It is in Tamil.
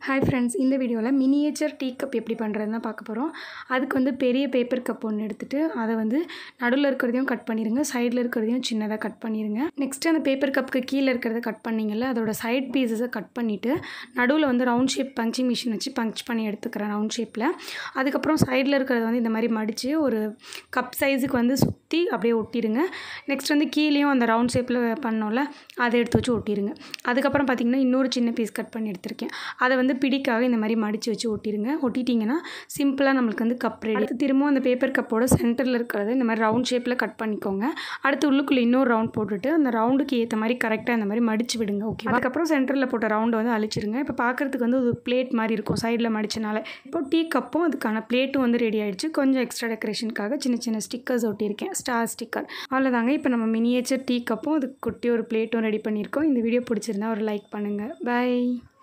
ஹாய் ஃப்ரெண்ட்ஸ் இந்த வீடியோவில் மினியேச்சர் டீ கப் எப்படி பண்ணுறதுன்னு தான் பார்க்க போகிறோம் அதுக்கு வந்து பெரிய பேப்பர் கப் ஒன்று எடுத்துகிட்டு அதை வந்து நடுவில் இருக்கிறதையும் கட் பண்ணிடுங்க சைடில் இருக்கிறதையும் சின்னதாக கட் பண்ணிடுங்க நெக்ஸ்ட்டு அந்த பேப்பர் கப்புக்கு கீழே இருக்கிறத கட் பண்ணிங்கல்ல அதோட சைட் பீசஸை கட் பண்ணிவிட்டு நடுவில் வந்து ரவுண்ட் ஷேப் பஞ்சிங் மிஷின் வச்சு பஞ்ச் பண்ணி எடுத்துக்கிறேன் ரவுண்ட் ஷேப்பில் அதுக்கப்புறம் சைடில் இருக்கிறத வந்து இந்த மாதிரி மடித்து ஒரு கப் சைஸுக்கு வந்து சுற்றி அப்படியே ஒட்டிடுங்க நெக்ஸ்ட் வந்து கீழேயும் அந்த ரவுண்ட் ஷேப்பில் பண்ணோம்ல அதை எடுத்து வச்சு ஒட்டிடுங்க அதுக்கப்புறம் பார்த்திங்கன்னா இன்னொரு சின்ன பீஸ் கட் பண்ணி எடுத்திருக்கேன் அதை வந்து பிடிக்காக இந்த மாதிரி மடித்து வச்சு ஒட்டிடுங்க ஒட்டிட்டிங்கன்னா சிம்பிளாக நம்மளுக்கு வந்து கப் ரெடி அடுத்து திரும்பவும் அந்த பேப்பர் கப்போட சென்டரில் இருக்கிறது இந்த மாதிரி ரவுண்ட் ஷேப்பில் கட் பண்ணிக்கோங்க அடுத்து உள்ளுக்குள்ளே இன்னொரு ரவுண்ட் போட்டுட்டு அந்த ரவுண்டுக்கு ஏற்ற மாதிரி கரெக்டாக இந்த மாதிரி மடித்து விடுங்க ஓகே அதுக்கப்புறம் சென்டரில் போட்ட ரவுண்டை வந்து அழிச்சிருங்க இப்போ பார்க்குறதுக்கு வந்து ஒரு பிளேட் மாதிரி இருக்கும் சைடில் மடிச்சனால இப்போ டீ கப்பும் அதுக்கான பிளேட்டும் வந்து ரெடி ஆயிடுச்சு கொஞ்சம் எக்ஸ்ட்ரா டெக்கரேஷனுக்காக சின்ன சின்ன ஸ்டிக்கர்ஸ் ஒட்டியிருக்கேன் ஸ்டார் ஸ்டிக்கர் அவ்வளோதாங்க இப்போ நம்ம மினியேச்சர் டீ கப்பும் அதுக்கு குட்டி ஒரு பிளேட்டும் ரெடி பண்ணியிருக்கோம் இந்த வீடியோ பிடிச்சிருந்தா ஒரு லைக் பண்ணுங்கள் பை